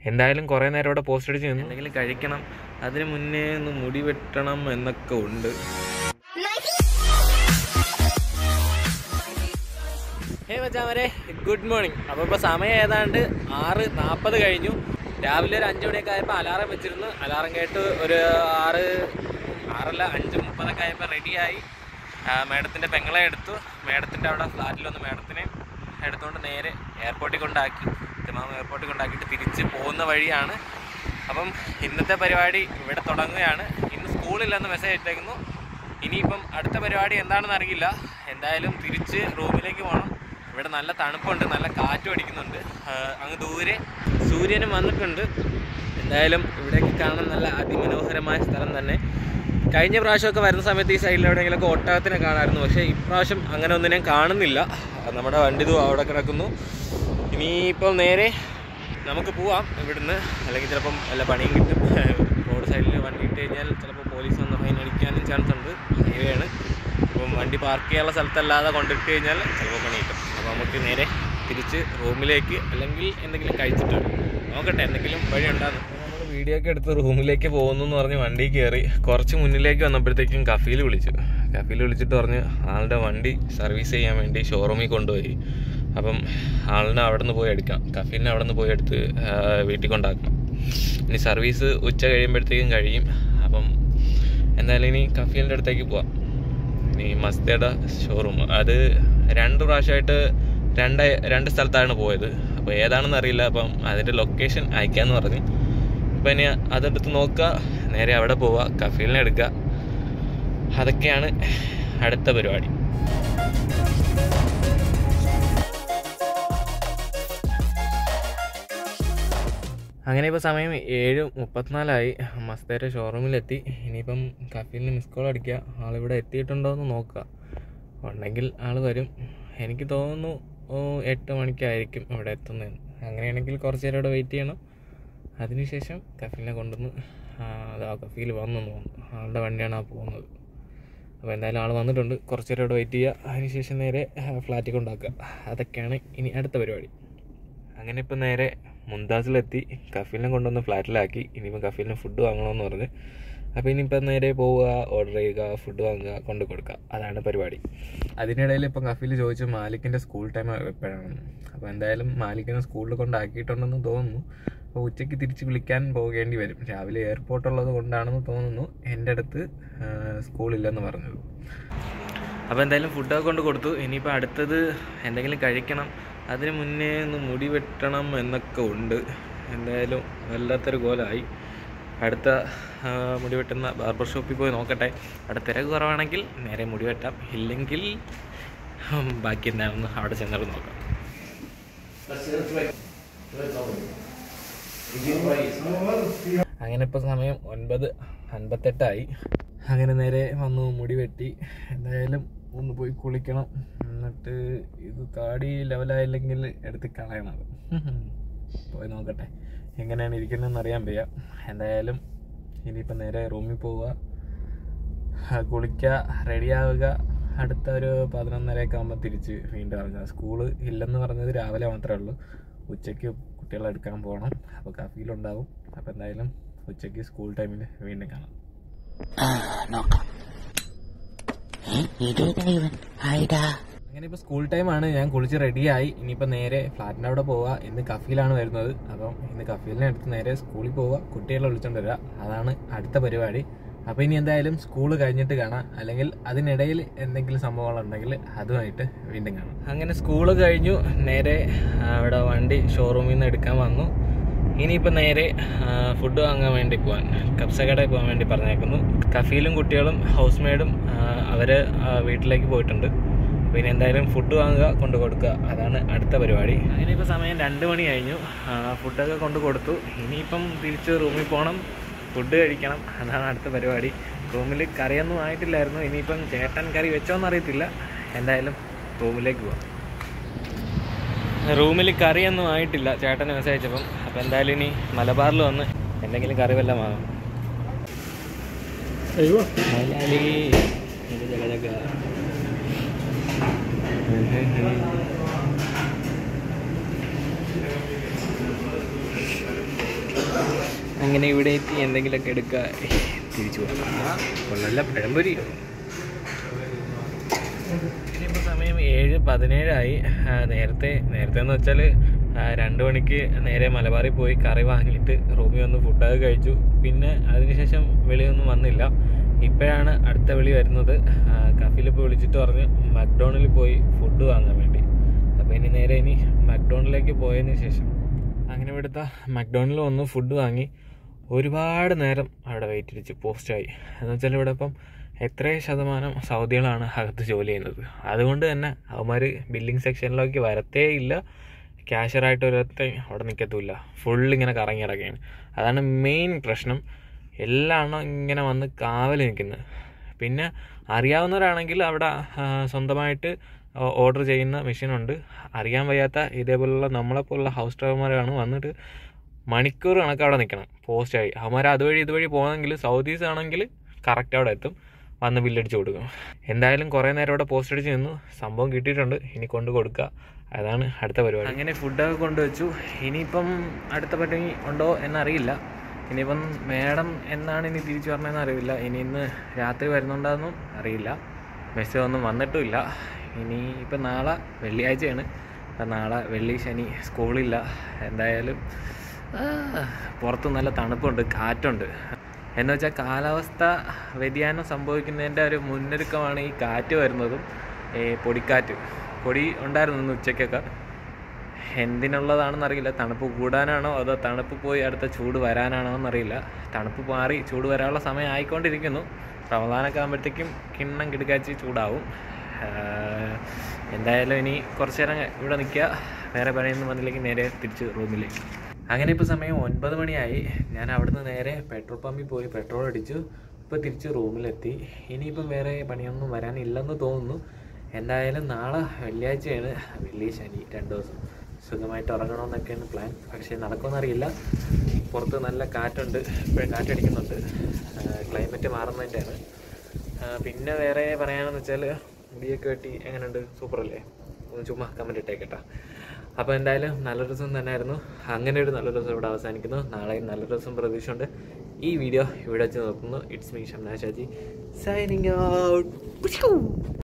എന്തായാലും കുറേ നേരം ഇവിടെ പോസ്റ്റ് അടിച്ച് നിന്നു എന്തെങ്കിലും കഴിക്കണം അതിന് മുന്നേ ഒന്ന് മുടി വെട്ടണം എന്നൊക്കെ ഉണ്ട് ഹേ മച്ചാമരെ ഗുഡ് മോർണിംഗ് അപ്പോൾ ഇപ്പോൾ സമയം ഏതാണ്ട് ആറ് നാൽപ്പത് കഴിഞ്ഞു രാവിലെ ഒരു അഞ്ച് മണിയൊക്കെ ആയപ്പോൾ അലാറം വെച്ചിരുന്നു അലാറം കേട്ട് ഒരു ആറ് ആറല്ല അഞ്ച് മുപ്പതൊക്കെ ആയപ്പോൾ റെഡിയായി മേഡത്തിൻ്റെ പെങ്ങളെ എടുത്തു മേഡത്തിൻ്റെ അവിടെ ഫ്ലാറ്റിൽ വന്ന് മേഡത്തിനെ എടുത്തുകൊണ്ട് നേരെ എയർപോർട്ടിൽ കൊണ്ടാക്കി തിമാമ എയർപോർട്ടിൽ കൊണ്ടാക്കിയിട്ട് തിരിച്ച് പോകുന്ന വഴിയാണ് അപ്പം ഇന്നത്തെ പരിപാടി ഇവിടെ തുടങ്ങുകയാണ് ഇന്ന് സ്കൂളില്ലെന്ന് മെസ്സേജ് ഇട്ടേക്കുന്നു ഇനിയിപ്പം അടുത്ത പരിപാടി എന്താണെന്ന് അറിയില്ല എന്തായാലും തിരിച്ച് റൂമിലേക്ക് പോകണം ഇവിടെ നല്ല തണുപ്പുണ്ട് നല്ല കാറ്റും അടിക്കുന്നുണ്ട് ആഹ് അങ്ങ് ദൂരെ സൂര്യനും വന്നിട്ടുണ്ട് എന്തായാലും ഇവിടേക്ക് കാണാൻ നല്ല അതിമനോഹരമായ സ്ഥലം തന്നെ കഴിഞ്ഞ പ്രാവശ്യമൊക്കെ വരുന്ന സമയത്ത് ഈ സൈഡിൽ എവിടെയെങ്കിലുമൊക്കെ ഒട്ടകത്തിനെ കാണാമായിരുന്നു പക്ഷേ ഇപ്രാവശ്യം അങ്ങനെ ഒന്നിനെയും കാണുന്നില്ല അത് നമ്മുടെ വണ്ടി ഇതും അവിടെ കിടക്കുന്നു ഇനിയിപ്പോൾ നേരെ നമുക്ക് പോവാം ഇവിടുന്ന് അല്ലെങ്കിൽ ചിലപ്പം വല്ല പണിയും കിട്ടും റോഡ് സൈഡിൽ വണ്ടി ഇട്ട് കഴിഞ്ഞാൽ ചിലപ്പോൾ പോലീസ് വന്ന് ഫൈൻ അടിക്കാനും ചാൻസ് ഉണ്ട് ഹൈവേ ആണ് അപ്പം വണ്ടി പാർക്ക് ചെയ്യാനുള്ള സ്ഥലത്തല്ലാതെ കൊണ്ടിട്ട് കഴിഞ്ഞാൽ ചിലപ്പോൾ പണി കിട്ടും അപ്പോൾ നമുക്ക് നേരെ തിരിച്ച് റൂമിലേക്ക് അല്ലെങ്കിൽ എന്തെങ്കിലും കഴിച്ചിട്ട് വരാം. നോക്കട്ടെ എന്തെങ്കിലും വഴി ഉണ്ടാകും നമ്മൾ വീഡിയോ ഒക്കെ എടുത്ത് റൂമിലേക്ക് പോകുന്നു എന്ന് പറഞ്ഞ് വണ്ടി കയറി കുറച്ച് മുന്നിലേക്ക് വന്നപ്പോഴത്തേക്കും കഫീൽ വിളിച്ചു കഫീൽ വിളിച്ചിട്ട് പറഞ്ഞ് ആളുടെ വണ്ടി സർവീസ് ചെയ്യാൻ വേണ്ടി ഷോറൂമിൽ കൊണ്ടുപോയി അപ്പം ആളിനെ അവിടെ നിന്ന് പോയി എടുക്കാം കഫീലിനെ അവിടെ നിന്ന് പോയി എടുത്ത് ആ, വീട്ടിൽ കൊണ്ടാക്കാം ഇനി സർവീസ് ഉച്ച കഴിയുമ്പോഴത്തേക്കും കഴിയും അപ്പം എന്തായാലും ഇനി കഫീലിൻ്റെ അടുത്തേക്ക് പോവാം ഇനി മസ്തയുടെ ഷോറൂം അത് രണ്ട് പ്രാവശ്യമായിട്ട് രണ്ട് രണ്ട് സ്ഥലത്താണ് പോയത് അപ്പോൾ ഏതാണെന്ന് അറിയില്ല അപ്പം അതിൻ്റെ ലൊക്കേഷൻ അയക്കാമെന്ന് പറഞ്ഞു അപ്പം ഇനി അതെടുത്ത് നോക്കുക നേരെ അവിടെ പോവുക കഫീലിനെ എടുക്കുക അതൊക്കെയാണ് അടുത്ത പരിപാടി അങ്ങനെ ഇപ്പോൾ സമയം ഏഴ് മുപ്പത്തിനാലായി മസ്തേരെ ഷോറൂമിലെത്തി ഇനിയിപ്പം കഫീലിന് മിസ് കോൾ അടിക്കുക ആളിവിടെ എത്തിയിട്ടുണ്ടോ എന്ന് നോക്കുക ഉണ്ടെങ്കിൽ ആൾ വരും എനിക്ക് തോന്നുന്നു ഓ, എട്ട് മണിക്കായിരിക്കും ഇവിടെ എത്തുന്നതെന്ന് അങ്ങനെയാണെങ്കിൽ കുറച്ച് നേരം ഇവിടെ വെയിറ്റ് ചെയ്യണം അതിനുശേഷം കഫീലിനെ കൊണ്ടുവന്ന് ആ, അതാ കഫീൽ വന്നു തോന്നുന്നു ആളുടെ വണ്ടിയാണ് ആ പോകുന്നത് അപ്പോൾ എന്തായാലും ആൾ വന്നിട്ടുണ്ട് കുറച്ച് നേരം ഇവിടെ വെയിറ്റ് ചെയ്യുക അതിനുശേഷം നേരെ ഫ്ലാറ്റിൽ കൊണ്ടാക്കുക അതൊക്കെയാണ് ഇനി അടുത്ത പരിപാടി അങ്ങനെ ഇപ്പം നേരെ മുംതാസിലെത്തി കഫീലിനെ കൊണ്ടുവന്ന് ഫ്ലാറ്റിലാക്കി ഇനിയിപ്പോൾ കഫീലിന് ഫുഡ് വാങ്ങണമെന്ന് പറഞ്ഞ് അപ്പോൾ ഇനിയിപ്പോൾ നേരെ പോവുക ഓർഡർ ചെയ്യുക ഫുഡ് വാങ്ങുക കൊണ്ട് കൊടുക്കുക അതാണ് പരിപാടി അതിനിടയിൽ ഇപ്പം കഫീൽ ചോദിച്ചു മാലിക്കിൻ്റെ സ്കൂൾ ടൈം എപ്പോഴാണെന്ന് അപ്പോൾ എന്തായാലും മാലിക്കിനെ സ്കൂളിൽ കൊണ്ടാക്കിയിട്ടുണ്ടെന്ന് തോന്നുന്നു അപ്പോൾ ഉച്ചയ്ക്ക് തിരിച്ച് വിളിക്കാൻ പോകേണ്ടി വരും രാവിലെ എയർപോർട്ട് ഉള്ളത് കൊണ്ടാണെന്ന് തോന്നുന്നു എൻ്റെ അടുത്ത് ആ, സ്കൂളില്ലെന്ന് പറഞ്ഞത് അപ്പോൾ എന്തായാലും ഫുഡൊക്കെ കൊണ്ട് കൊടുത്തു ഇനിയിപ്പോൾ അടുത്തത് എന്തെങ്കിലും കഴിക്കണം അതിന് മുന്നേ ഒന്ന് മുടി വെട്ടണം എന്നൊക്കെ ഉണ്ട് എന്തായാലും വല്ലാത്തൊരു കോലമായി അടുത്ത ആ, മുടി വെട്ടുന്ന ബാർബർ ഷോപ്പിൽ പോയി നോക്കട്ടെ അവിടെ തിരക്ക് കുറവാണെങ്കിൽ നേരെ മുടി വെട്ടാം ഇല്ലെങ്കിൽ ഉം, ബാക്കി എന്താണെന്ന് അവിടെ ചെന്നിട്ട് നോക്കാം അങ്ങനെ ഇപ്പോൾ സമയം ഒൻപത് അൻപത്തെട്ടായി അങ്ങനെ നേരെ വന്നു മുടി വെട്ടി എന്തായാലും ഒന്ന് പോയി കുളിക്കണം എന്നിട്ട് ഇത് താടി ലെവലായില്ലെങ്കിൽ എടുത്ത് കളയണം അത്. പോയി നോക്കട്ടെ എങ്ങനെയാണ് ഇരിക്കുന്നതെന്ന് അറിയാൻ വയ്യ എന്തായാലും ഇനിയിപ്പോൾ നേരെ റൂമിൽ പോവുക ആ, കുളിക്കുക റെഡിയാവുക അടുത്ത ഒരു പതിനൊന്നരയൊക്കെ ആകുമ്പോൾ തിരിച്ച് വീണ്ടും ഇറങ്ങുക സ്കൂള് ഇല്ലെന്ന് പറഞ്ഞത് രാവിലെ മാത്രമേ ഉള്ളൂ ഉച്ചയ്ക്ക് കുട്ടികളെ എടുക്കാൻ പോകണം അപ്പോൾ കഫീലുണ്ടാവും അപ്പോൾ എന്തായാലും ഉച്ചയ്ക്ക് സ്കൂൾ ടൈമിൽ വീണ്ടും കാണാം അങ്ങനെ ഇപ്പോൾ സ്കൂൾ ടൈമാണ് ഞാൻ കുളിച്ച് റെഡിയായി ഇനിയിപ്പോൾ നേരെ ഫ്ലാറ്റിൻ്റെ അവിടെ പോവുക ഇന്ന് കഫീലാണ് വരുന്നത് അപ്പം ഇന്ന് കഫീലിനെ എടുത്ത് നേരെ സ്കൂളിൽ പോവുക കുട്ടികളെ വിളിച്ചോണ്ട് വരിക അതാണ് അടുത്ത പരിപാടി അപ്പോൾ ഇനി എന്തായാലും സ്കൂൾ കഴിഞ്ഞിട്ട് കാണാം അല്ലെങ്കിൽ അതിനിടയിൽ എന്തെങ്കിലും സംഭവങ്ങളുണ്ടെങ്കിൽ അതുമായിട്ട് വീണ്ടും കാണാം അങ്ങനെ സ്കൂൾ കഴിഞ്ഞു നേരെ ആ, അവിടെ വണ്ടി ഷോറൂമിൽ നിന്ന് എടുക്കാൻ വന്നു ഇനിയിപ്പോൾ നേരെ ഫുഡ് വാങ്ങാൻ വേണ്ടി പോകാൻ കബ്സ കടയിൽ പോകാൻ വേണ്ടി പറഞ്ഞേക്കുന്നു കഫീലും കുട്ടികളും ഹൗസ് മെയ്ഡും അവർ വീട്ടിലേക്ക് പോയിട്ടുണ്ട് പിന്നെ എന്തായാലും ഫുഡ് വാങ്ങുക കൊണ്ട് കൊടുക്കുക അതാണ് അടുത്ത പരിപാടി അങ്ങനെ ഇപ്പോൾ സമയം രണ്ട് മണി കഴിഞ്ഞു ആ, ഫുഡൊക്കെ കൊണ്ട് കൊടുത്തു ഇനിയിപ്പം തിരിച്ച് റൂമിൽ പോകണം ഫുഡ് കഴിക്കണം അതാണ് അടുത്ത പരിപാടി റൂമിൽ കറിയൊന്നും ആയിട്ടില്ലായിരുന്നു ഇനിയിപ്പം ചേട്ടൻ കറി വെച്ചോന്ന് അറിയത്തില്ല എന്തായാലും റൂമിലേക്ക് പോവാം റൂമിൽ കറിയൊന്നും ആയിട്ടില്ല ചേട്ടൻ മെസ്സേജ് അയച്ചപ്പം അപ്പം എന്തായാലും ഇനി മലബാറിൽ വന്ന് എന്തെങ്കിലും കറി വല്ലതും വാങ്ങാം മലയാളി ഇത് ജഗ ജഗ. ഇങ്ങനെ ഇവിടെ എത്തി എന്തെങ്കിലുമൊക്കെ എടുക്കുക തിരിച്ചു പോകാം കൊള്ളല്ല പഴംപൊരി ഇനിയിപ്പോൾ സമയം ഏഴ് പതിനേഴായി ആ, നേരത്തെ നേരത്തെ എന്ന് വെച്ചാൽ രണ്ട് മണിക്ക് നേരെ മലബാറിൽ പോയി കറി വാങ്ങിയിട്ട് റൂമിൽ വന്ന് ഫുഡൊക്കെ കഴിച്ചു പിന്നെ അതിനുശേഷം വെളിയൊന്നും വന്നില്ല ഇപ്പോഴാണ് അടുത്ത വിളി വരുന്നത് കഫിലിപ്പോൾ വിളിച്ചിട്ട് പറഞ്ഞ് മക്ഡോണലിൽ പോയി ഫുഡ് വാങ്ങാൻ വേണ്ടി അപ്പോൾ ഇനി നേരെ ഇനി മക്ഡോണലിലേക്ക് പോയതിന് ശേഷം അങ്ങനെ ഇവിടുത്തെ മക്ഡോണലിൽ വന്ന് ഫുഡ് വാങ്ങി ഒരുപാട് നേരം അവിടെ വെയിറ്റ് അടിച്ച് പോസ്റ്റായി എന്ന് വെച്ചാൽ ഇവിടെ ഇപ്പം എത്രയും ശതമാനം സൗദികളാണ് അകത്ത് ജോലി ചെയ്യുന്നത് അതുകൊണ്ട് തന്നെ അവന്മാർ ബില്ലിംഗ് സെക്ഷനിലേക്ക് വരത്തേ ഇല്ല ക്യാഷ്യറായിട്ട് ഒരൊറ്റയും അവിടെ നിൽക്കത്തുമില്ല ഫുൾ ഇങ്ങനെ കറങ്ങി ഇറങ്ങിയാണ് അതാണ് മെയിൻ പ്രശ്നം എല്ലാ എണ്ണം ഇങ്ങനെ വന്ന് കാവൽ നിൽക്കുന്നത് പിന്നെ അറിയാവുന്നവരാണെങ്കിൽ അവിടെ ആ, സ്വന്തമായിട്ട് ഓർഡർ ചെയ്യുന്ന മെഷീനുണ്ട് അറിയാൻ വയ്യാത്ത ഇതേപോലുള്ള നമ്മളെപ്പോലുള്ള ഹൗസ് ഡ്രൈവർമാരാണ് വന്നിട്ട് മണിക്കൂർ കണക്ക് അവിടെ നിൽക്കണം പോസ്റ്റായി അവന്മാർ അതുവഴി ഇതുവഴി പോകുന്നെങ്കിൽ സൗദീസ് ആണെങ്കിൽ കറക്റ്റ് അവിടെ എത്തും വന്ന് ബില്ലടിച്ച് കൊടുക്കും എന്തായാലും കുറേ നേരം അവിടെ പോസ്റ്റ് അടിച്ച് നിന്നു സംഭവം കിട്ടിയിട്ടുണ്ട് ഇനി കൊണ്ട് കൊടുക്കുക അതാണ് അടുത്ത പരിപാടി അങ്ങനെ ഫുഡൊക്കെ കൊണ്ടുവച്ചു ഇനിയിപ്പം അടുത്ത പറ്റുമെങ്കിൽ ഉണ്ടോ എന്നറിയില്ല ഇനിയിപ്പം മേഡം എന്നാണ് ഇനി തിരിച്ചു പറഞ്ഞതെന്ന് അറിയില്ല ഇനി ഇന്ന് രാത്രി വരുന്നുണ്ടോയെന്നും അറിയില്ല മെസ്സേജ് ഒന്നും വന്നിട്ടുമില്ല ഇനി ഇപ്പം നാളെ വെള്ളിയാഴ്ചയാണ് അപ്പം നാളെ വെള്ളി ശനി സ്കൂളില്ല എന്തായാലും ആ, പുറത്ത് നല്ല തണുപ്പുണ്ട് കാറ്റുണ്ട് എന്ന് വെച്ചാൽ കാലാവസ്ഥ വ്യതിയാനം സംഭവിക്കുന്നതിൻ്റെ ഒരു മുന്നൊരുക്കമാണ് ഈ കാറ്റ് വരുന്നതും ഈ പൊടിക്കാറ്റ് പൊടി ഉണ്ടായിരുന്നു ഇന്ന് ഉച്ചയ്ക്കൊക്കെ എന്തിനുള്ളതാണെന്നറിയില്ല തണുപ്പ് കൂടാനാണോ അതോ തണുപ്പ് പോയി അടുത്ത ചൂട് വരാനാണോ എന്നറിയില്ല തണുപ്പ് മാറി ചൂട് വരാനുള്ള സമയം ആയിക്കൊണ്ടിരിക്കുന്നു റമദാനൊക്കെ ആകുമ്പോഴത്തേക്കും കിണ്ണം കിടക്കാച്ചി ചൂടാവും ആഹ് എന്തായാലും ഇനി കുറച്ച് നേരം ഇവിടെ നിൽക്കുക വേറെ പണിയൊന്നും വന്നില്ലെങ്കിൽ നേരെ തിരിച്ച് റൂമിലേക്ക് അങ്ങനെ ഇപ്പോൾ സമയം ഒൻപത് മണിയായി ഞാൻ അവിടുന്ന് നേരെ പെട്രോൾ പമ്പിൽ പോയി പെട്രോൾ അടിച്ചു ഇപ്പോൾ തിരിച്ച് റൂമിലെത്തി ഇനിയിപ്പം വേറെ പണിയൊന്നും വരാനില്ലെന്ന് തോന്നുന്നു എന്തായാലും നാളെ വെള്ളിയാഴ്ചയാണ് വെള്ളി ശനി രണ്ട് ദിവസം സുഖമായിട്ട് ഉറങ്ങണമെന്നൊക്കെയാണ് പ്ലാൻ പക്ഷേ നടക്കുമെന്നറിയില്ല പുറത്ത് നല്ല കാറ്റുണ്ട് ഇപ്പോഴും കാറ്റടിക്കുന്നുണ്ട് ക്ലൈമറ്റ് മാറുന്നതിൻ്റെയാണ് പിന്നെ വേറെ പറയാനെന്ന് വെച്ചാൽ മുടിയൊക്കെ വെട്ടി എങ്ങനെയുണ്ട് സൂപ്പറല്ലേ ഒന്ന് ചുമ്മാ കമൻറ്റ് ഇട്ടേക്കട്ടാ അപ്പോൾ എന്തായാലും നല്ലൊരു ദിവസം തന്നെയായിരുന്നു അങ്ങനെ ഒരു നല്ലൊരു ദിവസം ഇവിടെ അവസാനിക്കുന്നു നാളെയും നല്ലൊരു ദിവസം പ്രതീക്ഷയുണ്ട് ഈ വീഡിയോ ഇവിടെ വെച്ച് നോക്കുന്നു it's me Shamna Shaji signing out